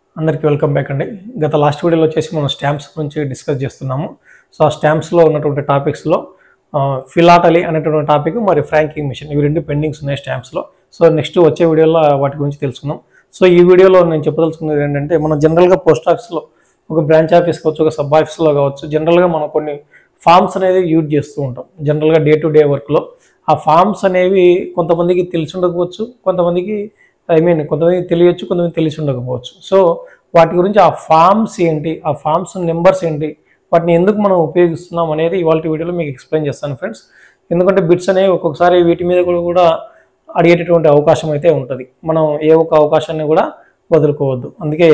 అందరికీ welcome back అండి గత లాస్ట్ వీడియోలో వచ్చేసి మనం స్టాంప్స్ గురించి డిస్కస్ చేస్తున్నాము సో ఆ స్టాంప్స్లో ఉన్నటువంటి టాపిక్స్లో ఫిలాటలీ అనేటువంటి టాపిక్ మరి ఫ్రాంకింగ్ మిషన్ ఇవి రెండు పెండింగ్స్ ఉన్నాయి స్టాంప్స్లో సో నెక్స్ట్ వచ్చే వీడియోలో వాటి గురించి తెలుసుకుందాం సో ఈ వీడియోలో నేను చెప్పదలుచుకున్నది ఏంటంటే మనం జనరల్గా పోస్ట్ ఆఫీస్లో ఒక బ్రాంచ్ ఆఫీస్ కావచ్చు ఒక సబ్ ఆఫీస్లో కావచ్చు జనరల్గా మనం కొన్ని ఫామ్స్ అనేది యూజ్ చేస్తూ ఉంటాం జనరల్గా డే టు డే వర్క్లో ఆ ఫామ్స్ అనేవి కొంతమందికి తెలిసి ఉండకపోవచ్చు కొంతమందికి ఐ మీన్ కొంతమందికి తెలియచ్చు కొంతమంది తెలిసి ఉండకపోవచ్చు సో వాటి గురించి ఆ ఫామ్స్ ఏంటి ఆ ఫామ్స్ నెంబర్స్ ఏంటి వాటిని ఎందుకు మనం ఉపయోగిస్తున్నాం అనేది ఇవాళ వీడియోలో మీకు ఎక్స్ప్లెయిన్ చేస్తాను ఫ్రెండ్స్ ఎందుకంటే బిట్స్ అనేవి ఒక్కొక్కసారి వీటి మీద కూడా కూడా అడిగేటటువంటి అవకాశం అయితే ఉంటుంది మనం ఏ ఒక్క అవకాశాన్ని కూడా వదులుకోవద్దు అందుకే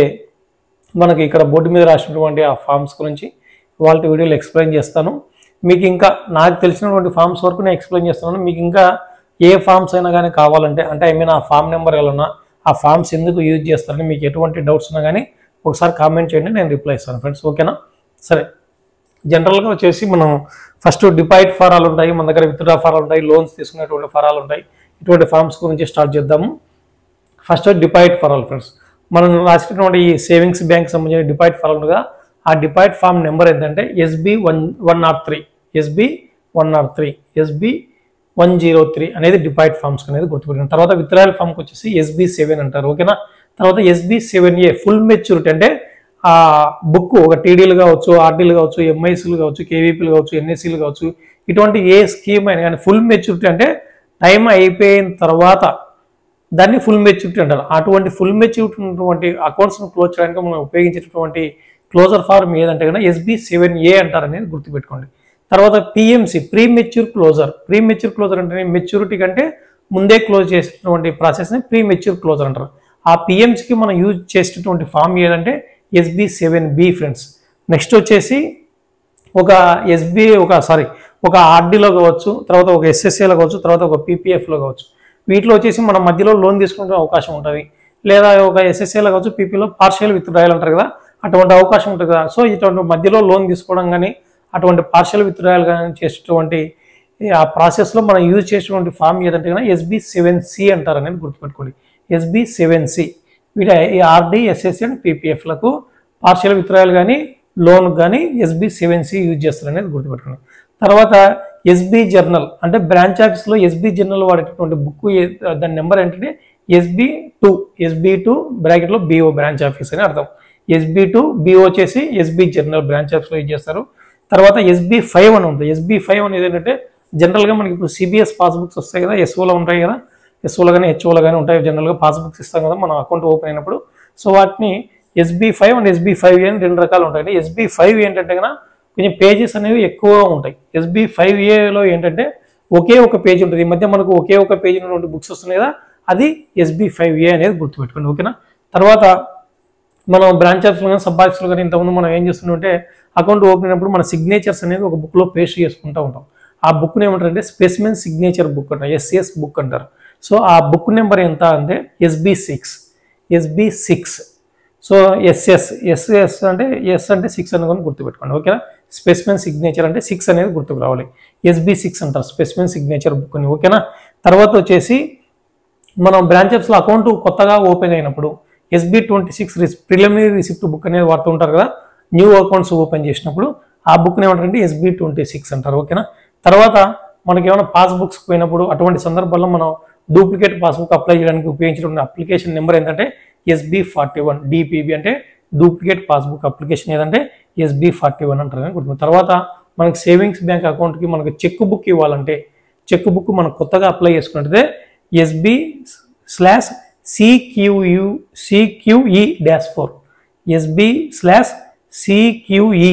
మనకి ఇక్కడ బోర్డు మీద రాసినటువంటి ఆ ఫామ్స్ గురించి వాళ్ళ వీడియోలో ఎక్స్ప్లెయిన్ చేస్తాను మీకు ఇంకా నాకు తెలిసినటువంటి ఫామ్స్ వరకు నేను ఎక్స్ప్లెయిన్ చేస్తున్నాను మీకు ఇంకా ఏ ఫామ్స్ అయినా కానీ కావాలంటే అంటే ఐ మీన్ ఆ ఫామ్ నెంబర్ ఎలా ఆ ఫామ్స్ ఎందుకు యూజ్ చేస్తారని మీకు ఎటువంటి డౌట్స్ ఉన్నా కానీ ఒకసారి కామెంట్ చేయండి నేను రిప్లై ఇస్తాను ఫ్రెండ్స్ ఓకేనా సరే జనరల్గా వచ్చేసి మనం ఫస్ట్ డిపాజిట్ ఫారాలు ఉంటాయి మన దగ్గర విత్డ్రా ఫారాలు ఉంటాయి లోన్స్ తీసుకునేటువంటి ఫారాలు ఉంటాయి ఇటువంటి ఫార్మ్స్ గురించి స్టార్ట్ చేద్దాము ఫస్ట్ డిపాజిట్ ఫారాలు ఫ్రెండ్స్ మనం రాసినటువంటి ఈ సేవింగ్స్ బ్యాంక్ సంబంధించిన డిపాజిట్ ఫారాలు ఉండగా ఆ డిపాజిట్ ఫామ్ నెంబర్ ఏంటంటే SB one one nought three SB one nought three SB one zero three అనేది డిపాజిట్ ఫామ్స్ అనేది గుర్తుపెట్టిన తర్వాత విత్డ్రాయల్ ఫామ్కి వచ్చేసి ఎస్బి సెవెన్ అంటారు ఓకేనా తర్వాత SB seven A full maturity అంటే ఆ బుక్ ఒక టీడీలు కావచ్చు ఆర్డీలు కావచ్చు ఎంఐసీలు కావచ్చు కేవీపీలు కావచ్చు ఎన్ఎస్సీలు కావచ్చు ఇటువంటి ఏ స్కీమ్ అయినా కానీ ఫుల్ మెచ్యూరిటీ అంటే టైం అయిపోయిన తర్వాత దాన్ని ఫుల్ మెచ్యూరిటీ అంటారు అటువంటి ఫుల్ మెచ్యూరిటీ ఉన్నటువంటి అకౌంట్స్ను క్లోజ్ చేయడానికి మనం ఉపయోగించేటటువంటి క్లోజర్ ఫార్మ్ ఏదంటే కనుక ఎస్బి సెవెన్ ఏ అంటారు అనేది గుర్తుపెట్టుకోండి తర్వాత PMC premature closure premature closure అంటే మెచ్యూరిటీ కంటే ముందే క్లోజ్ చేసేటటువంటి ప్రాసెస్ని ప్రీ మెచ్యూర్ క్లోజర్ అంటారు ఆ పిఎంసికి మనం యూజ్ చేసేటటువంటి ఫామ్ ఏదంటే SB seven B friends next వచ్చేసి ఒక ఎస్బి ఒక సారీ ఒక ఆర్డీలో కావచ్చు తర్వాత ఒక ఎస్ఎస్ఏలో కావచ్చు తర్వాత ఒక పీపీఎఫ్లో కావచ్చు వీటిలో వచ్చేసి మనం మధ్యలో లోన్ తీసుకునే అవకాశం ఉంటుంది లేదా ఒక ఎస్ఎస్ఏలో కావచ్చు పీపీలో పార్షియల్ విత్ డ్రాయల్ అంటారు కదా అటువంటి అవకాశం ఉంటుంది కదా సో ఇటువంటి మధ్యలో లోన్ తీసుకోవడం కానీ అటువంటి పార్షియల్ విత్ డ్రాయల్ కానీ చేసేటువంటి ఈ ఆ ప్రాసెస్లో మనం యూజ్ చేసేటువంటి ఫామ్ ఏదంటే కనుక ఎస్బి సెవెన్ సి అంటారు అనేది గుర్తుపెట్టుకోండి ఎస్బి సెవెన్ సి వీటి ఈ ఆర్డీ ఎస్ఎస్సి అండ్ పీపీఎఫ్లకు పార్షియల్ విత్డ్రాయల్ కానీ లోన్ కానీ ఎస్బి సెవెన్ సి యూజ్ చేస్తారు అనేది గుర్తుపెట్టుకోండి తర్వాత ఎస్బి జర్నల్ అంటే బ్రాంచ్ ఆఫీస్లో ఎస్బి జర్నల్ వాడేటటువంటి బుక్ దాని నెంబర్ ఏంటంటే ఎస్బి టూ ఎస్బి టూ బ్రాకెట్లో బిఓ బ్రాంచ్ ఆఫీస్ అని అర్థం ఎస్బి టూ బిఓ వచ్చేసి ఎస్బి జర్నల్ బ్రాంచ్ ఆఫీస్లో యూజ్ చేస్తారు తర్వాత ఎస్బి ఫైవ్ అని ఉంటుంది ఎస్బి ఫైవ్ అనేది ఏంటంటే జనరల్గా మనకి ఇప్పుడు సిబిఎస్ పాస్బుక్స్ వస్తాయి కదా ఎస్ఓలో ఉంటాయి కదా ఎస్ఓలో కానీ హెచ్ఓలో కానీ ఉంటాయి జనరల్గా పాస్బుక్స్ ఇస్తాం కదా మనం అకౌంట్ ఓపెన్ అయినప్పుడు సో వాటిని SB five and SB five అని రెండు రకాలు ఉంటాయి ఎస్బీ ఫైవ్ ఏంటంటే కన్నా కొంచెం పేజెస్ అనేవి ఎక్కువగా ఉంటాయి ఎస్బీ ఫైవ్ ఏలో ఏంటంటే ఒకే ఒక పేజ్ ఉంటుంది ఈ మధ్య మనకు ఒకే ఒక పేజ్ ఉన్నటువంటి బుక్స్ వస్తున్నాయి కదా అది ఎస్బీ ఫైవ్ ఏ అనేది గుర్తుపెట్టుకోండి ఓకేనా తర్వాత మనం బ్రాంచ్ ఆఫీస్లో కానీ సబ్ ఆఫీస్లో కానీ ఇంతకుముందు మనం ఏం చేస్తుంటే అకౌంట్ ఓపెన్ అయినప్పుడు మన సిగ్నేచర్స్ అనేది ఒక బుక్లో పేస్ట్ చేసుకుంటూ ఉంటాం ఆ బుక్ని ఏమంటారంటే స్పెసిమెన్ సిగ్నేచర్ బుక్ అంటారు ఎస్ఎస్ బుక్ అంటారు సో ఆ బుక్ నెంబర్ ఎంత అంటే SB six SB six so SS SS అంటే ఎస్ అంటే సిక్స్ అనుకుని గుర్తుపెట్టుకోండి ఓకేనా స్పెసిమెన్ సిగ్నేచర్ అంటే సిక్స్ అనేది గుర్తుకు రావాలి ఎస్బి సిక్స్ అంటారు స్పెసిమెన్ సిగ్నేచర్ బుక్ అని ఓకేనా తర్వాత వచ్చేసి మనం బ్రాంచ్ ఆఫీస్లో అకౌంట్ కొత్తగా ఓపెన్ అయినప్పుడు SB twenty six preliminary receipt book అనేది వాడుతూ ఉంటారు కదా న్యూ అకౌంట్స్ ఓపెన్ చేసినప్పుడు ఆ బుక్ని ఏమంటారంటే ఎస్బి ట్వంటీ సిక్స్ అంటారు ఓకేనా తర్వాత మనకి ఏమైనా పాస్బుక్స్ పోయినప్పుడు అటువంటి సందర్భాల్లో మనం డూప్లికేట్ పాస్బుక్ అప్లై చేయడానికి ఉపయోగించిన అప్లికేషన్ నెంబర్ ఏంటంటే ఎస్బి ఫార్టీ వన్ డిపిబి అంటే డూప్లికేట్ పాస్బుక్ అప్లికేషన్ ఏదంటే ఎస్బి ఫార్టీ వన్ అంటారు గుర్తు తర్వాత మనకి సేవింగ్స్ బ్యాంక్ అకౌంట్కి మనకి చెక్ బుక్ ఇవ్వాలంటే చెక్ బుక్ మనం కొత్తగా అప్లై చేసుకుంటే SB slash CQU CQE dash four SB slash CQE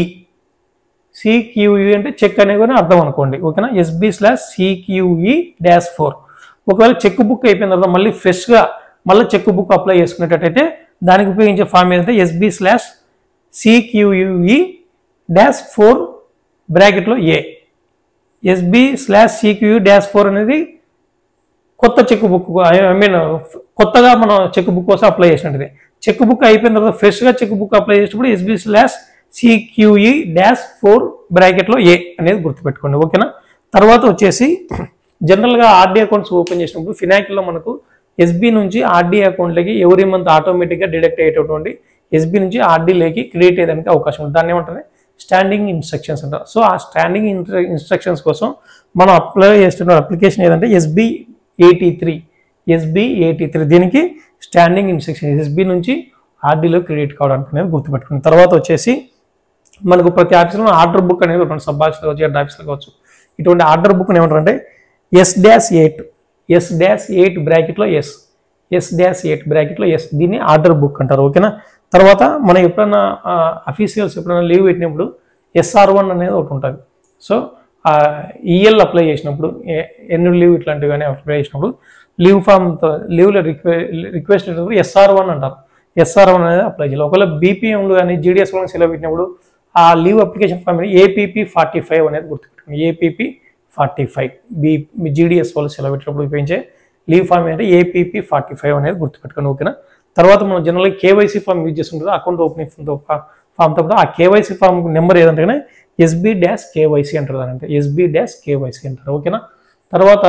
CQE అంటే చెక్ అనేది కూడా అర్థం అనుకోండి ఓకేనా SB slash CQE dash four ఒకవేళ చెక్ బుక్ అయిపోయిన తర్వాత మళ్ళీ ఫ్రెష్గా మళ్ళీ చెక్ బుక్ అప్లై చేసుకునేటట్టయితే దానికి ఉపయోగించే ఫామ్ ఏంటంటే SB slash CQUE dash four బ్రాకెట్లో A SB slash CQU dash four అనేది కొత్త చెక్ బుక్ ఐ మీన్ కొత్తగా మనం చెక్ బుక్ కోసం అప్లై చేసినట్టుది చెక్ బుక్ అయిపోయిన తర్వాత ఫ్రెష్గా చెక్ బుక్ అప్లై చేసినప్పుడు SB slash CQE dash four బ్రాకెట్లో ఏ అనేది గుర్తుపెట్టుకోండి ఓకేనా తర్వాత వచ్చేసి జనరల్గా ఆర్డీ అకౌంట్స్ ఓపెన్ చేసినప్పుడు ఫినాకిల్లో మనకు ఎస్బీ నుంచి ఆర్డీ అకౌంట్లకి ఎవరీ మంత్ ఆటోమేటిక్గా డిడక్ట్ అయ్యేటటువంటి ఎస్బీ నుంచి ఆర్డీలోకి క్రియేట్ అయ్యేదానికి అవకాశం ఉంది దాన్ని ఏమంటారు స్టాండింగ్ ఇన్స్ట్రక్షన్స్ అంటారు సో ఆ స్టాండింగ్ ఇన్స్ట్రక్షన్స్ కోసం మనం అప్లై చేస్తున్న అప్లికేషన్ ఏదంటే SB eighty three SB eighty three దీనికి స్టాండింగ్ ఇన్స్ట్రక్షన్ ఎస్బీ నుంచి ఆర్డీలో క్రియేట్ కావడానికి అనేది గుర్తుపెట్టుకుని తర్వాత వచ్చేసి మనకు ప్రతి ఆఫీస్లో ఆర్డర్ బుక్ అనేది ఉంటుంది సబ్ ఆఫీస్లో కావచ్చు హెడ్ ఆఫీస్లో కావచ్చు ఇటువంటి ఆర్డర్ బుక్ ఏమంటారంటే S dash eight S dash eight బ్రాకెట్లో ఎస్ ఎస్ డాష్ ఎయిట్ బ్రాకెట్లో ఎస్ దీన్ని ఆర్డర్ బుక్ అంటారు ఓకేనా తర్వాత మనం ఎప్పుడైనా అఫీషియల్స్ ఎప్పుడైనా లీవ్ పెట్టినప్పుడు ఎస్ఆర్ వన్ అనేది ఒకటి ఉంటుంది సో ఈఎల్ అప్లై చేసినప్పుడు ఎన్నుల్ లీవ్ ఇట్లాంటివి కానీ అప్లై చేసినప్పుడు లీవ్ ఫామ్ లీవ్లో రిక్వె రిక్వెస్ట్ చేసినప్పుడు ఎస్ఆర్ వన్ అంటారు ఎస్ఆర్ వన్ అనేది అప్లై చేయాలి ఒకవేళ బీపీఎంలు కానీ జీడిఎస్ వన్ సెలవు పెట్టినప్పుడు ఆ leave application form APP forty five అనేది గుర్తుపెట్టుకోండి APP forty five B GDS వాళ్ళు సెలవు పెట్టినప్పుడు ఉపయోగించే లీవ్ ఫామ్ ఏంటంటే ఏపీపీ ఫార్టీ ఫైవ్ అనేది గుర్తుపెట్టుకోండి ఓకేనా తర్వాత మనం జనరల్గా కేవైసీ ఫామ్ యూజ్ చేస్తుంటారు అకౌంట్ ఓపెనింగ్ ఫామ్తో పాటు ఆ కేవైసీ ఫామ్ నెంబర్ ఏదంటే ఎస్బీ డాష్ కేవైసీ అంటారు దాని అంటే ఎస్బీ డాష్ కేవైసీ అంటారు ఓకేనా తర్వాత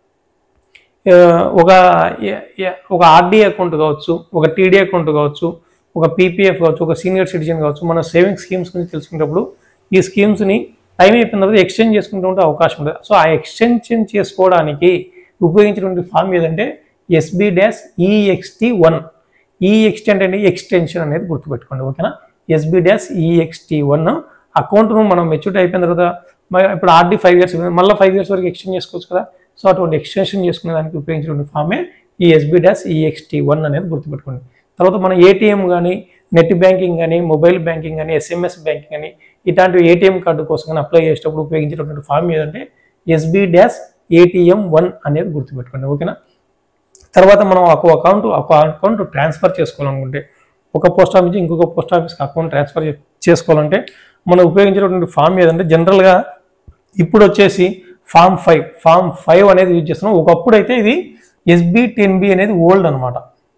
ఆ, ఒక ఎ- ఎ- ఒక ఆర్డీ అకౌంట్ కావచ్చు ఒక టీడీ అకౌంట్ కావచ్చు ఒక పీపీఎఫ్ కావచ్చు ఒక సీనియర్ సిటిజన్ కావచ్చు మన సేవింగ్ స్కీమ్స్ గురించి తెలుసుకునేటప్పుడు ఈ స్కీమ్స్ని టైం అయిపోయిన తర్వాత ఎక్స్చేంజ్ చేసుకుంటూ ఉంటే అవకాశం ఉంటుంది సో ఆ ఎక్స్టెన్షన్ చేసుకోవడానికి ఉపయోగించినటువంటి ఫామ్ ఏదంటే SB dash EXT one EXT అంటే ఏంటి? ఎక్స్టెన్షన్ అనేది గుర్తుపెట్టుకోండి ఓకేనా ఎస్బీ డాష్ ఈఎక్స్టీ వన్ అకౌంట్ను మనం మెచ్యూరిటీ అయిపోయిన తర్వాత మ- ఇప్పుడు ఆర్డీ ఫైవ్ ఇయర్స్ మళ్ళీ ఫైవ్ ఇయర్స్ వరకు ఎక్స్టెండ్ చేసుకోవచ్చు కదా సో అటువంటి ఎక్స్టెన్షన్ చేసుకునే దానికి ఉపయోగించినటువంటి ఫామే ఈ ఎస్బీ డాష్ ఈఎక్స్టీ వన్ అనేది గుర్తుపెట్టుకోండి తర్వాత మన ఏటీఎం కానీ నెట్ బ్యాంకింగ్ కానీ మొబైల్ బ్యాంకింగ్ కానీ ఎస్ఎంఎస్ బ్యాంకింగ్ కానీ ఇట్లాంటి ఏటీఎం కార్డు కోసం కానీ అప్లై చేసేటప్పుడు ఉపయోగించేటటువంటి ఫామ్ ఏదంటే ఎస్బీ డాష్ ఏటీఎం వన్ అనేది గుర్తుపెట్టుకోండి ఓకేనా తర్వాత మనం ఒక అకౌంట్ ఒక అకౌంట్ ట్రాన్స్ఫర్ చేసుకోవాలనుకుంటే ఒక పోస్ట్ ఆఫీస్ నుంచి ఇంకొక పోస్ట్ ఆఫీస్కి అకౌంట్ ట్రాన్స్ఫర్ చే- చేసుకోవాలంటే మనం ఉపయోగించేటువంటి ఫామ్ ఏదంటే జనరల్గా ఇప్పుడు వచ్చేసి ఫామ్ ఫైవ్ ఫామ్ ఫైవ్ అనేది యూజ్ చేస్తున్నాం ఒకప్పుడు అయితే ఇది ఎస్బీ టెన్ బి అనేది ఓల్డ్ అనమాట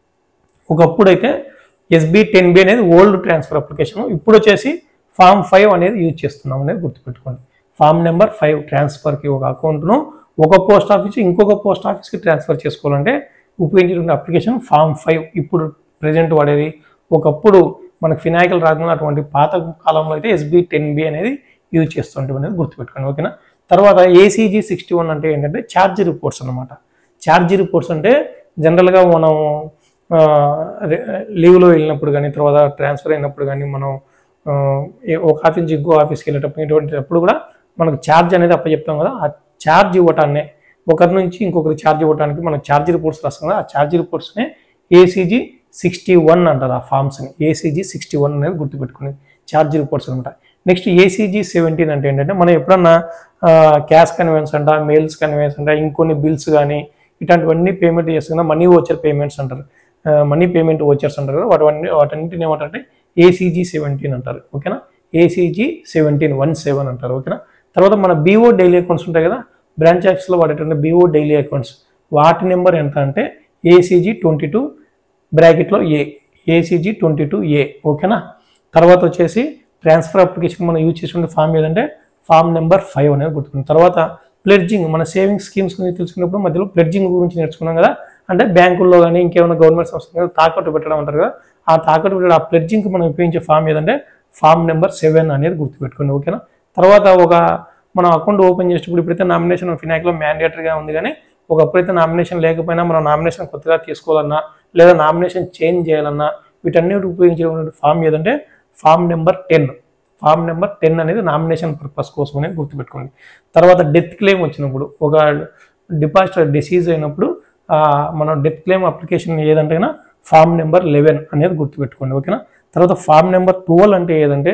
ఒకప్పుడు అయితే ఎస్బీ టెన్ బి అనేది ఓల్డ్ ట్రాన్స్ఫర్ అప్లికేషన్ ఇప్పుడు వచ్చేసి ఫామ్ ఫైవ్ అనేది యూజ్ చేస్తున్నాం అనేది గుర్తుపెట్టుకోండి ఫామ్ నెంబర్ ఫైవ్ ట్రాన్స్ఫర్కి ఒక అకౌంట్ను ఒక పోస్ట్ ఆఫీస్ ఇంకొక పోస్ట్ ఆఫీస్కి ట్రాన్స్ఫర్ చేసుకోవాలంటే ఉపయోగించిన అప్లికేషన్ ఫామ్ ఫైవ్ ఇప్పుడు ప్రజెంట్ వాడేది ఒకప్పుడు మనకు ఫినాయికల్ రాకుండా అటువంటి పాత కాలంలో అయితే ఎస్బీ టెన్ బి అనేది యూజ్ చేస్తుంటాం అనేది గుర్తుపెట్టుకోండి ఓకేనా తర్వాత ఏసీజీ సిక్స్టీ వన్ అంటే ఏంటంటే ఛార్జ్ రిపోర్ట్స్ అనమాట ఛార్జ్ రిపోర్ట్స్ అంటే జనరల్గా మనం ఆ, రే- లీవ్లో వెళ్ళినప్పుడు కానీ తర్వాత ట్రాన్స్ఫర్ అయినప్పుడు కానీ మనం ఆ, ఏ- ఒక ఆఫీస్ నుంచి ఇంకో ఆఫీస్కి వెళ్ళేటప్పుడు ఇటువంటి అప్పుడు కూడా మనకు ఛార్జ్ అనేది అప్పచెప్తాం కదా ఆ ఛార్జ్ ఇవ్వటాన్నే ఒకరి నుంచి ఇంకొకరి ఛార్జ్ ఇవ్వడానికి మనం ఛార్జ్ రిపోర్ట్స్ రాస్తాం కదా ఆ ఛార్జ్ రిపోర్ట్స్నే ఏసీజీ సిక్స్టీ వన్ అంటారు ఆ ఫామ్స్ని ఏసీజీ సిక్స్టీ వన్ అనేది గుర్తుపెట్టుకుని ఛార్జ్ రిపోర్ట్స్ అనమాట నెక్స్ట్ ఏసీజీ సెవెంటీన్ అంటే ఏంటంటే మనం ఎప్పుడన్నా క్యాష్ కన్వెన్స్ అంట మెయిల్స్ కన్వెన్స్ అంట ఇంకొన్ని బిల్స్ కానీ ఇట్లాంటివన్నీ పేమెంట్ చేస్తున్నా మనీ ఓచర్ పేమెంట్స్ అంటారు మనీ పేమెంట్ ఓచర్స్ అంటారు కదా వాటి వాటన్నిటిని ఏమంటారంటే ఏసీజీ సెవెంటీన్ అంటారు ఓకేనా ఏసీజీ సెవెంటీన్ వన్ సెవెన్ అంటారు ఓకేనా తర్వాత మన బీఓ డైలీ అకౌంట్స్ ఉంటాయి కదా బ్రాంచ్ ఆఫీస్లో వాడేటువంటి బీఓ డైలీ అకౌంట్స్ వాటి నెంబర్ ఎంత అంటే ఏసీజీ ట్వంటీ టూ బ్రాకెట్లో A ACG twenty two A ఓకేనా తర్వాత వచ్చేసి ట్రాన్స్ఫర్ అప్లికేషన్ మనం యూజ్ చేసిన ఫామ్ ఏదంటే ఫామ్ నెంబర్ ఫైవ్ అనేది గుర్తుకుంది తర్వాత ప్లెడ్జింగ్ మన సేవింగ్స్ స్కీమ్స్ గురించి తెలుసుకున్నప్పుడు మధ్యలో ప్లెడ్జింగ్ గురించి నేర్చుకున్నాం కదా అంటే బ్యాంకుల్లో కానీ ఇంకేమైనా గవర్నమెంట్ సంస్థ తాకట్టు పెట్టడం అంటారు కదా ఆ తాకట్టు పెట్టడం ఆ ప్లెడ్జింగ్కి మనం ఉపయోగించే ఫామ్ ఏదంటే ఫామ్ నెంబర్ సెవెన్ అనేది గుర్తుపెట్టుకోండి ఓకేనా తర్వాత ఒక మనం అకౌంట్ ఓపెన్ చేసేటప్పుడు ఇప్పుడైతే నామినేషన్ ఫినాక్లో మ్యాండేటరీగా ఉంది కానీ ఒకప్పుడైతే నామినేషన్ లేకపోయినా మనం నామినేషన్ కొత్తగా తీసుకోవాలన్నా లేదా నామినేషన్ చేంజ్ చేయాలన్నా వీటన్నిటి ఉపయోగించేటువంటి ఫామ్ ఏదంటే form number ten form number ten అనేది నామినేషన్ పర్పస్ కోసం అనేది గుర్తుపెట్టుకోండి తర్వాత డెత్ క్లెయిమ్ వచ్చినప్పుడు ఒక డిపాజిటర్ డిసీజ్ అయినప్పుడు ఆ, మనం డెత్ క్లెయిమ్ అప్లికేషన్ ఏదంటేనా ఫామ్ నెంబర్ లెవెన్ అనేది గుర్తుపెట్టుకోండి ఓకేనా తర్వాత ఫామ్ నెంబర్ ట్వెల్వ్ అంటే ఏదంటే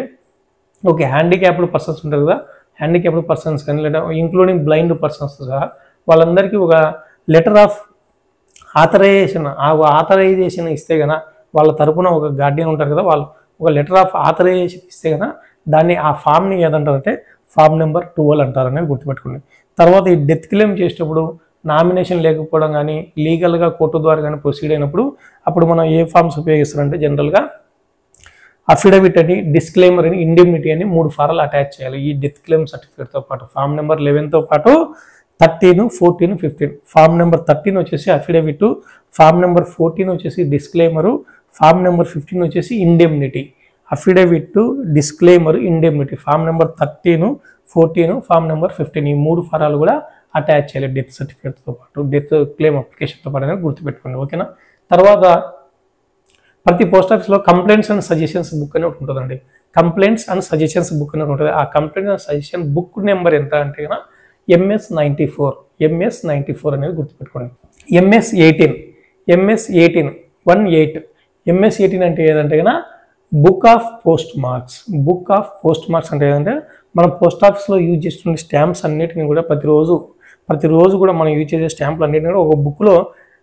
ఓకే హ్యాండిక్యాప్డ్ పర్సన్స్ ఉంటారు కదా హ్యాండిక్యాప్డ్ పర్సన్స్ కానీ లేదా ఇంక్లూడింగ్ బ్లైండ్ పర్సన్స్ సహా వాళ్ళందరికీ ఒక లెటర్ ఆఫ్ ఆథరైజేషన్ ఆ ఆథరైజేషన్ ఇస్తే కనుక వాళ్ళ తరపున ఒక గార్డియన్ ఉంటారు కదా వాళ్ళు ఒక లెటర్ ఆఫ్ ఆథరైజేషన్ ఇస్తే కనుక దాన్ని ఆ ఫామ్ని ఏదంటారంటే ఫామ్ నెంబర్ ట్వెల్వ్ అంటారు అనేది గుర్తుపెట్టుకోండి తర్వాత ఈ డెత్ క్లెయిమ్ చేసేటప్పుడు నామినేషన్ లేకపోవడం కానీ లీగల్గా కోర్టు ద్వారా కానీ ప్రొసీడ్ అయినప్పుడు అప్పుడు మనం ఏ ఫామ్స్ ఉపయోగిస్తారంటే జనరల్గా అఫిడవిట్ అని డిస్క్లైమర్ అని ఇండిమ్నిటీ అని మూడు ఫారాలు అటాచ్ చేయాలి ఈ డెత్ క్లెయిమ్ సర్టిఫికేట్తో పాటు ఫామ్ నెంబర్ లెవెన్తో పాటు thirteen fourteen fifteen form number thirteen వచ్చేసి అఫిడవిట్ ఫామ్ నెంబర్ ఫోర్టీన్ వచ్చేసి డిస్క్లైమరు ఫామ్ నెంబర్ ఫిఫ్టీన్ వచ్చేసి indemnity affidavit to disclaimer indemnity form number thirteen fourteen form number fifteen ఈ మూడు ఫారాలు కూడా అటాచ్ చేయాలి డెత్ సర్టిఫికేట్తో పాటు డెత్ క్లెయిమ్ అప్లికేషన్తో పాటు అనేది గుర్తుపెట్టుకోండి ఓకేనా తర్వాత ప్రతి పోస్ట్ ఆఫీస్లో కంప్లైంట్స్ అండ్ సజెషన్స్ బుక్ అని ఒకటి ఉంటుందండి కంప్లైంట్స్ అండ్ సజెషన్స్ బుక్ అని ఒకటి ఉంటుంది ఆ complaint and suggestion book number ఎంత అంటే కనుక MS ninety four MS ninety four అనేది గుర్తుపెట్టుకోండి MS eighteen MS eighteen one eight MS eighteen అంటే ఏదంటే కనుక book of post marks book of post marks అంటే ఏదంటే మనం పోస్ట్ ఆఫీస్లో యూజ్ చేస్తున్న స్టాంప్స్ అన్నిటిని కూడా ప్రతిరోజు ప్రతిరోజు కూడా మనం యూజ్ చేసే స్టాంపులు అన్నిటిని కూడా ఒక బుక్లో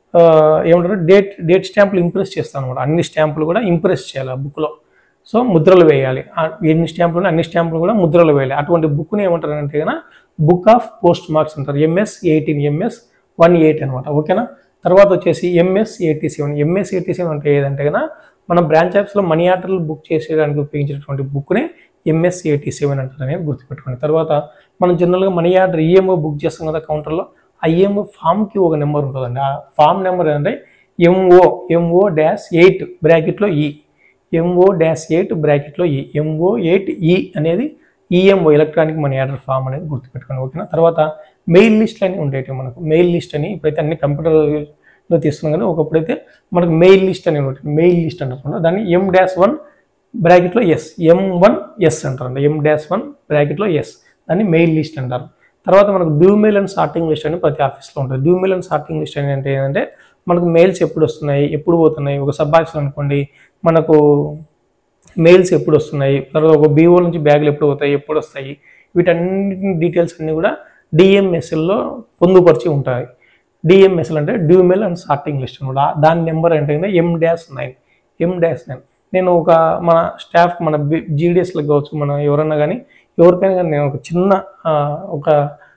ఏమంటారు డేట్ డేట్ స్టాంపులు ఇంప్రెస్ చేస్తాను అనమాట అన్ని స్టాంపులు కూడా ఇంప్రెస్ చేయాలి ఆ బుక్లో సో ముద్రలు వేయాలి ఆ ఎన్ని స్టాంపులు ఉన్నాయి, అన్ని స్టాంపులు కూడా ముద్రలు వేయాలి అటువంటి బుక్ని ఏమంటారు అంటే కనుక బుక్ ఆఫ్ పోస్ట్ మార్క్స్ అంటారు MS eighteen MS one eight అనమాట ఓకేనా తర్వాత వచ్చేసి MS eighty seven MS eighty seven అంటే ఏదంటే కనుక మన బ్రాంచ్ ఆఫీస్లో మనీ ఆర్డర్లు బుక్ చేసేయడానికి ఉపయోగించినటువంటి బుక్ని ఎంఎస్ ఎయిటీ సెవెన్ అంటారు అనేది గుర్తుపెట్టుకోండి తర్వాత మనం జనరల్గా మనీ ఆర్డర్ ఈఎంఓ బుక్ చేస్తాం కదా కౌంటర్లో ఆ ఈఎంఓ ఫామ్కి ఒక నెంబర్ ఉంటుందండి ఆ ఫామ్ నెంబర్ ఏంటంటే ఎంఓ ఎంఓ డాష్ ఎయిట్ బ్రాకెట్లో ఈ ఎంఓ డాష్ ఎయిట్ బ్రాకెట్లో ఈ ఎంఓ ఎయిట్ ఈ అనేది EMO electronic money order form అనేది గుర్తుపెట్టుకోండి ఓకేనా తర్వాత మెయిల్ లిస్ట్ అని ఉండేవి మనకు మెయిల్ లిస్ట్ అని ఇప్పుడైతే అన్ని కంప్యూటర్లో తీస్తున్నాం కానీ ఒకప్పుడైతే మనకు మెయిల్ లిస్ట్ అని ఉంటుంది మెయిల్ లిస్ట్ అంటారు దాన్ని ఎం డాష్ వన్ బ్రాకెట్లో ఎస్ ఎం వన్ ఎస్ అంటారు ఎం డాష్ వన్ బ్రాకెట్లో ఎస్ దాన్ని మెయిల్ లిస్ట్ అంటారు తర్వాత మనకు due mail and sorting list అని ప్రతి ఆఫీస్లో ఉంటుంది due mail and sorting list అని అంటే ఏంటంటే మనకు మెయిల్స్ ఎప్పుడు వస్తున్నాయి ఎప్పుడు పోతున్నాయి ఒక సబ్ ఆఫీస్ అనుకోండి మనకు మెయిల్స్ ఎప్పుడు వస్తున్నాయి తర్వాత ఒక బీఓ నుంచి బ్యాగులు ఎప్పుడు పోతాయి ఎప్పుడు వస్తాయి వీటన్నిటి డీటెయిల్స్ అన్నీ కూడా డిఎంఎస్ఎల్లో పొందుపరిచి ఉంటాయి డిఎంఎస్ఎల్ అంటే due mail and sorting list అనమాట దాని నెంబర్ అంటే M dash nine M dash nine నేను ఒక మన స్టాఫ్ మన జీడిఎస్లకు కావచ్చు మన ఎవరన్నా కానీ ఎవరికైనా కానీ నేను ఒక చిన్న ఆ, ఒక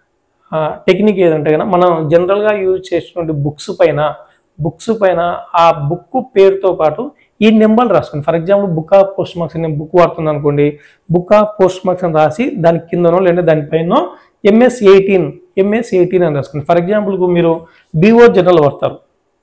టెక్నిక్ ఏదంటే కనుక మనం జనరల్గా యూజ్ చేసినటువంటి బుక్స్ పైన బుక్స్ పైన ఆ బుక్ పేరుతో పాటు ఈ నెంబర్లు రాసుకోండి for example book of post marks నేను బుక్ వాడుతున్నాను అనుకోండి బుక్ ఆఫ్ పోస్ట్ మార్క్స్ అని రాసి దాని కిందనో లేదా దానిపైన ఎంఎస్ ఎయిటీన్ ఎంఎస్ ఎయిటీన్ అని రాసుకోండి ఫర్ ఎగ్జాంపుల్కు మీరు బీఓ జనరల్ వాడతారు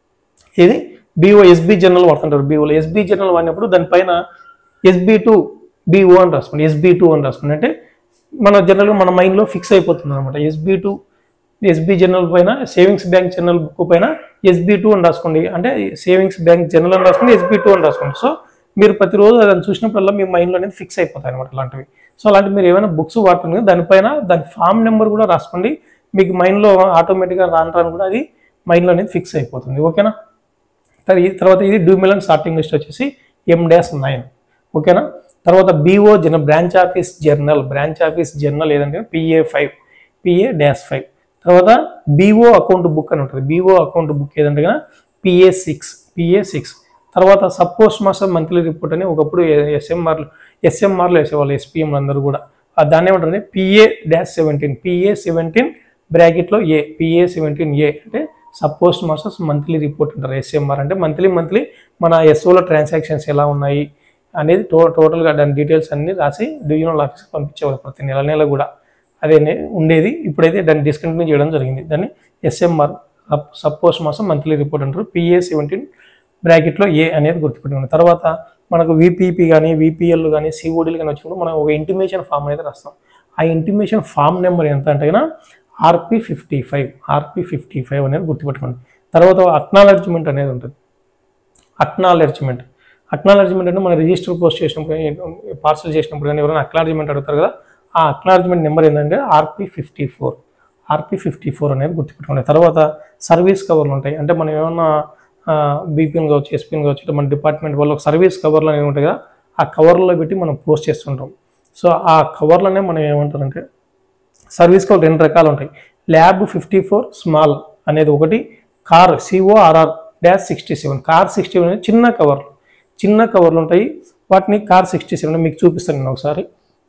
ఇది బీఓ ఎస్బీ జనరల్ వాడుతుంటారు బీఓలో ఎస్బీ జనరల్ వాడినప్పుడు దానిపైన ఎస్బీ టూ బీఓ అని రాసుకోండి ఎస్బీ టూ అని రాసుకోండి అంటే మన జనరల్గా మన మైండ్లో ఫిక్స్ అయిపోతుంది అనమాట ఎస్బీ టూ ఎస్బీ జనరల్ పైన సేవింగ్స్ బ్యాంక్ జనరల్ బుక్ పైన ఎస్బీ టూ అని రాసుకోండి అంటే సేవింగ్స్ బ్యాంక్ జనరల్ అని రాసుకోండి ఎస్బీ టూ అని రాసుకోండి సో మీరు ప్రతిరోజు దాన్ని చూసినప్పుడల్లా మీ మైండ్లో అనేది ఫిక్స్ అయిపోతాయి అనమాట అలాంటివి సో అలాంటి మీరు ఏమైనా బుక్స్ వాడుతుంది దానిపైన దాని ఫామ్ నెంబర్ కూడా రాసుకోండి మీకు మైండ్లో ఆటోమేటిక్గా రాను రాను కూడా అది మైండ్లో అనేది ఫిక్స్ అయిపోతుంది ఓకేనా తర్వాత ఈ- తర్వాత ఇది డ్యూ మిలన్ స్టార్టింగ్ లిస్ట్ వచ్చేసి ఎం డాష్ నైన్ ఓకేనా తర్వాత బీఓ జన branch office journal branch office journal ఏదంటే PA five PA dash five తర్వాత బీఓ అకౌంట్ బుక్ అని ఉంటుంది బీఓ అకౌంట్ బుక్ ఏదంటే కదా పిఏ సిక్స్ పిఏ సిక్స్ తర్వాత sub post master monthly report అని ఒకప్పుడు ఎస్ఎంఆర్లు ఎస్ఎంఆర్లో వేసేవాళ్ళు ఎస్పీఎం అందరూ కూడా ఆ దాన్ని ఏమంటారు PA dash seventeen PA seventeen బ్రాకెట్లో ఏ పిఏ సెవెంటీన్ ఏ అంటే sub post masters monthly report అంటారు ఎస్ఎంఆర్ అంటే మంత్లీ మంత్లీ మన ఎస్ఓలో ట్రాన్సాక్షన్స్ ఎలా ఉన్నాయి అనేది టో టోటల్గా దాని డీటెయిల్స్ అన్ని రాసి డివిజనల్ ఆఫీస్కి పంపించేవారు ప్రతి నెల నెల కూడా అదే నే- ఉండేది ఇప్పుడైతే దాన్ని డిస్కంటిన్యూ చేయడం జరిగింది దాన్ని SMR sub post master monthly report అంటారు పిఏ సెవెంటీన్ బ్రాకెట్లో ఏ అనేది గుర్తుపెట్టుకోండి తర్వాత మనకు విపిపి కానీ విపిఎల్ కానీ సిఓడీలు కానీ వచ్చినప్పుడు మనం ఒక ఇంటిమేషన్ ఫామ్ అనేది రాస్తాం ఆ ఇంటిమేషన్ ఫామ్ నెంబర్ ఎంత అంటే కనుక RP fifty five RP fifty five అనేది గుర్తుపెట్టుకోండి తర్వాత అక్నాలెడ్జ్మెంట్ అనేది ఉంటుంది అక్నాలెడ్జ్మెంట్ అక్నాలెడ్జ్మెంట్ అంటే మనం రిజిస్టర్ పోస్ట్ చేసినప్పుడు పార్సల్ చేసినప్పుడు కానీ ఎవరైనా అక్నాలెడ్జ్మెంట్ అడుగుతారు కదా ఆ అక్నాలెడ్జ్మెంట్ నెంబర్ ఏంటంటే RP fifty four RP fifty four అనేది గుర్తుపెట్టుకోండి తర్వాత సర్వీస్ కవర్లు ఉంటాయి అంటే మనం ఏమన్నా బీపీఎన్ కావచ్చు ఎస్పీఎన్ కావచ్చు ఇట్లా మన డిపార్ట్మెంట్ వాళ్ళు ఒక సర్వీస్ కవర్లు అనేవి ఉంటాయి కదా ఆ కవర్లో పెట్టి మనం పోస్ట్ చేస్తుంటాం సో ఆ కవర్లనే మనం ఏమంటారంటే సర్వీస్ కవర్ రెండు రకాలు ఉంటాయి ల్యాబ్ ఫిఫ్టీ ఫోర్ స్మాల్ అనేది ఒకటి car CORR dash sixty seven car sixty seven అనేది చిన్న కవర్లు చిన్న కవర్లు ఉంటాయి వాటిని కార్ సిక్స్టీ సెవెన్ మీకు చూపిస్తాను నేను ఒకసారి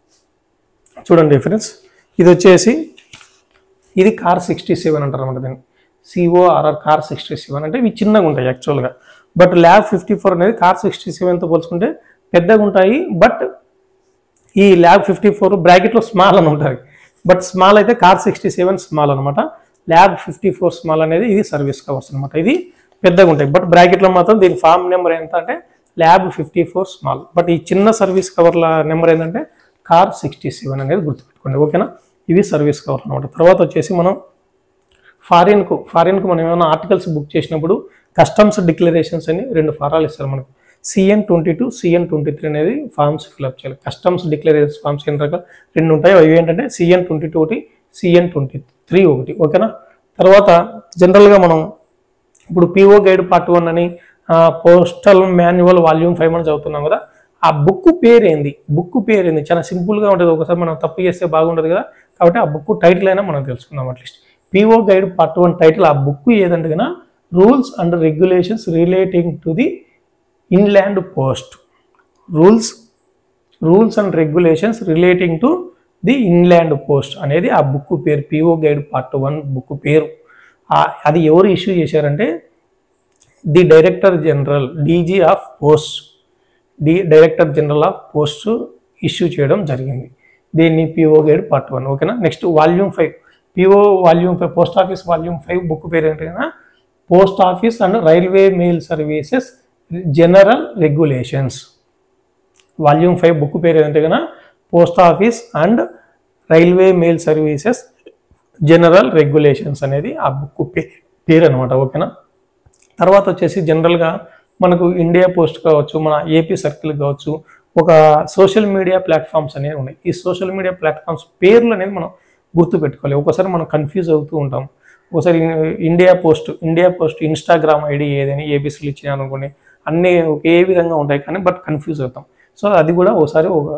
చూడండి డిఫరెన్స్ ఇది వచ్చేసి ఇది కార్ సిక్స్టీ సెవెన్ అంటారు అనమాట దీన్ని సిఓఆర్ఆర్ కార్ సిక్స్టీ సెవెన్ అంటే ఇవి చిన్నగా ఉంటాయి యాక్చువల్గా బట్ ల్యాబ్ ఫిఫ్టీ ఫోర్ అనేది కార్ సిక్స్టీ సెవెన్తో పోల్చుకుంటే పెద్దగా ఉంటాయి బట్ ఈ ల్యాబ్ ఫిఫ్టీ ఫోర్ బ్రాకెట్లో స్మాల్ అని ఉంటుంది బట్ స్మాల్ అయితే కార్ సిక్స్టీ సెవెన్ స్మాల్ అనమాట ల్యాబ్ ఫిఫ్టీ ఫోర్ స్మాల్ అనేది ఇది సర్వీస్ కవర్స్ అనమాట ఇది పెద్దగా ఉంటాయి బట్ బ్రాకెట్లో మాత్రం దీని ఫామ్ నెంబర్ ఎంత అంటే lab fifty four small but ఈ చిన్న సర్వీస్ కవర్ల నెంబర్ ఏంటంటే కార్ సిక్స్టీ సెవెన్ అనేది గుర్తుపెట్టుకోండి ఓకేనా ఇవి సర్వీస్ కవర్లు అనమాట తర్వాత వచ్చేసి మనం ఫారిన్కు ఫారిన్కు మనం ఏమైనా ఆర్టికల్స్ బుక్ చేసినప్పుడు కస్టమ్స్ డిక్లరేషన్స్ అని రెండు ఫారాలు ఇస్తారు మనకు CN twenty two CN twenty three అనేది ఫామ్స్ ఫిల్అప్ చేయాలి కస్టమ్స్ డిక్లరేషన్స్ ఫామ్స్ ఎన్ని రకాలు రెండు ఉంటాయి అవి ఏంటంటే సిఎన్ ట్వంటీ టూ ఒకటి సిఎన్ ట్వంటీ త్రీ ఒకటి ఓకేనా తర్వాత జనరల్గా మనం ఇప్పుడు పిఓ గైడ్ పార్ట్ వన్ అని పోస్టల్ మాన్యువల్ వాల్యూమ్ ఫైవ్ అని చదువుతున్నాం కదా ఆ బుక్ పేరు ఏంది బుక్ పేరు ఏంది చాలా సింపుల్గా ఉంటుంది ఒకసారి మనం తప్పు చేస్తే బాగుండదు కదా కాబట్టి ఆ బుక్ టైటిల్ అయినా మనం తెలుసుకుందాం at least PO guide part one title ఆ బుక్ ఏదంటే కదా rules and regulations relating to the inland post rules rules and regulations relating to the inland post అనేది ఆ బుక్ పేరు PO guide part one book పేరు ఆ- అది ఎవరు ఇష్యూ చేశారంటే the director general DG of post the director general of post issue చేయడం జరిగింది దీన్ని పిఓ గైడ్ పార్ట్ వన్ ఓకేనా next volume five PO volume five post office volume five book పేరు ఏంటంటే post office and railway mail services general regulations volume five book పేరు ఏంటంటే కన్నా post office and railway mail services general regulations అనేది ఆ book pay పేరు అనమాట ఓకేనా తర్వాత వచ్చేసి జనరల్గా మనకు ఇండియా పోస్ట్ కావచ్చు మన ఏపీ సర్కిల్ కావచ్చు ఒక సోషల్ మీడియా ప్లాట్ఫామ్స్ అనేవి ఉన్నాయి ఈ సోషల్ మీడియా ప్లాట్ఫామ్స్ పేర్లు అనేది మనం గుర్తుపెట్టుకోవాలి ఒకసారి మనం కన్ఫ్యూజ్ అవుతూ ఉంటాం ఒకసారి India post India post Instagram ID ఏదని ఏబీసీలు ఇచ్చినారు అనుకోండి అన్నీ ఒకే విధంగా ఉంటాయి కానీ బట్ కన్ఫ్యూజ్ అవుతాం సో అది కూడా ఒకసారి ఒక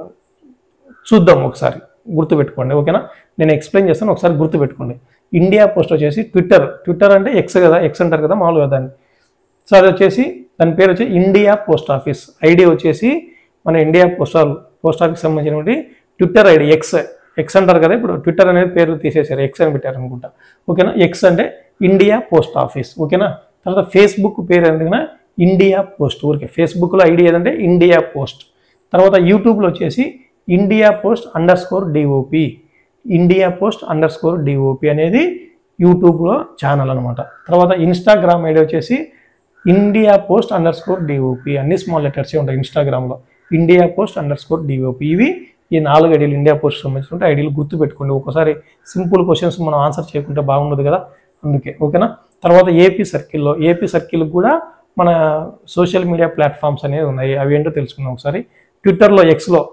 చూద్దాం ఒకసారి గుర్తుపెట్టుకోండి ఓకేనా నేను ఎక్స్ప్లెయిన్ చేస్తాను ఒకసారి గుర్తుపెట్టుకోండి ఇండియా పోస్ట్ వచ్చేసి ట్విట్టర్ ట్విట్టర్ అంటే ఎక్స్ కదా ఎక్స్ అంటారు కదా మామూలుగా దాన్ని సో అది వచ్చేసి దాని పేరు వచ్చి ఇండియా పోస్ట్ ఆఫీస్ ఐడి వచ్చేసి మన ఇండియా పోస్టల్ పోస్ట్ ఆఫీస్ సంబంధించినటువంటి ట్విట్టర్ ఐడి ఎక్స్ ఎక్స్ అంటారు కదా ఇప్పుడు ట్విట్టర్ అనేది పేరు తీసేశారు ఎక్స్ అని పెట్టారు అనుకుంటా ఓకేనా ఎక్స్ అంటే ఇండియా పోస్ట్ ఆఫీస్ ఓకేనా తర్వాత ఫేస్బుక్ పేరు ఎందుకన్నా ఇండియా పోస్ట్ ఊరికే ఫేస్బుక్లో ఐడి ఏదంటే ఇండియా పోస్ట్ తర్వాత యూట్యూబ్లో వచ్చేసి India post underscore DOP India post underscore DOP అనేది యూట్యూబ్లో ఛానల్ అనమాట తర్వాత ఇన్స్టాగ్రామ్ ఐడి వచ్చేసి India post underscore DOP అన్ని స్మాల్ లెటర్సే ఉంటాయి ఇన్స్టాగ్రామ్లో India post underscore DOP ఇవి ఈ నాలుగు ఐడీలు ఇండియా పోస్ట్ సంబంధించిన ఐడీలు గుర్తుపెట్టుకోండి ఒకసారి సింపుల్ క్వశ్చన్స్ మనం ఆన్సర్ చేయకుంటే బాగుండదు కదా అందుకే ఓకేనా తర్వాత ఏపీ సర్కిల్లో ఏపీ సర్కిల్ కూడా మన సోషల్ మీడియా ప్లాట్ఫామ్స్ అనేవి ఉన్నాయి అవి ఏంటో తెలుసుకుందాం ఒకసారి ట్విట్టర్లో ఎక్స్లో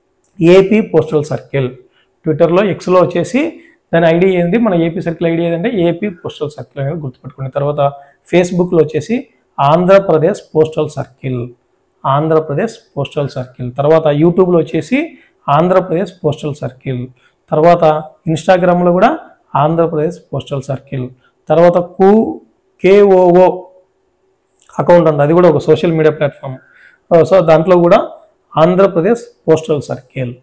ఏపీ పోస్టల్ సర్కిల్ ట్విట్టర్లో ఎక్స్లో వచ్చేసి దాని ఐడి ఏంది మన ఏపీ సర్కిల్ ఐడి ఏదంటే ఏపీ పోస్టల్ సర్కిల్ అనేది గుర్తుపెట్టుకోండి తర్వాత ఫేస్బుక్లో వచ్చేసి Andhra Pradesh postal circle Andhra Pradesh postal circle తర్వాత యూట్యూబ్లో వచ్చేసి ఆంధ్రప్రదేశ్ పోస్టల్ సర్కిల్ తర్వాత ఇన్స్టాగ్రామ్లో కూడా ఆంధ్రప్రదేశ్ పోస్టల్ సర్కిల్ తర్వాత కు కేఓఓ అకౌంట్ ఉంది అది కూడా ఒక సోషల్ మీడియా ప్లాట్ఫామ్ సో దాంట్లో కూడా ఆంధ్రప్రదేశ్ పోస్టల్ సర్కిల్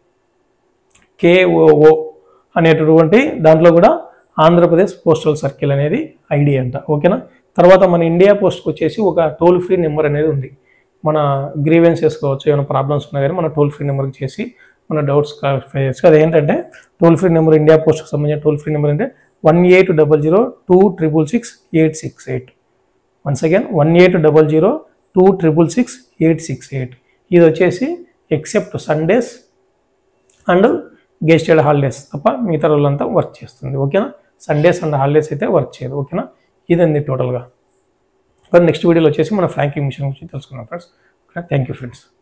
కేఓఓ అనేటటువంటి దాంట్లో కూడా ఆంధ్రప్రదేశ్ పోస్టల్ సర్కిల్ అనేది ఐడి అంట ఓకేనా తర్వాత మన ఇండియా పోస్ట్కి వచ్చేసి ఒక టోల్ ఫ్రీ నెంబర్ అనేది ఉంది మన గ్రీవెన్సెస్ కావచ్చు ఏమైనా ప్రాబ్లమ్స్ ఉన్నా కానీ మన టోల్ ఫ్రీ నెంబర్కి చేసి మన డౌట్స్ క్లారిఫై చేయొచ్చు అది ఏంటంటే టోల్ ఫ్రీ నెంబర్ ఇండియా పోస్ట్కి సంబంధించిన టోల్ ఫ్రీ నెంబర్ అంటే one eight double zero two triple six eight six eight once again one eight double zero two triple six eight six eight ఇది వచ్చేసి except Sundays and gazetted holidays తప్ప మిగతా రోజులంతా work చేస్తుంది ఓకేనా Sundays and holidays అయితే work చేయదు ఓకేనా ఇదండి టోటల్గా నెక్స్ట్ వీడియోలో వచ్చేసి మన ఫ్రాంకింగ్ మిషన్ గురించి తెలుసుకున్నాం ఫ్రెండ్స్ థ్యాంక్ యూ ఫ్రెండ్స్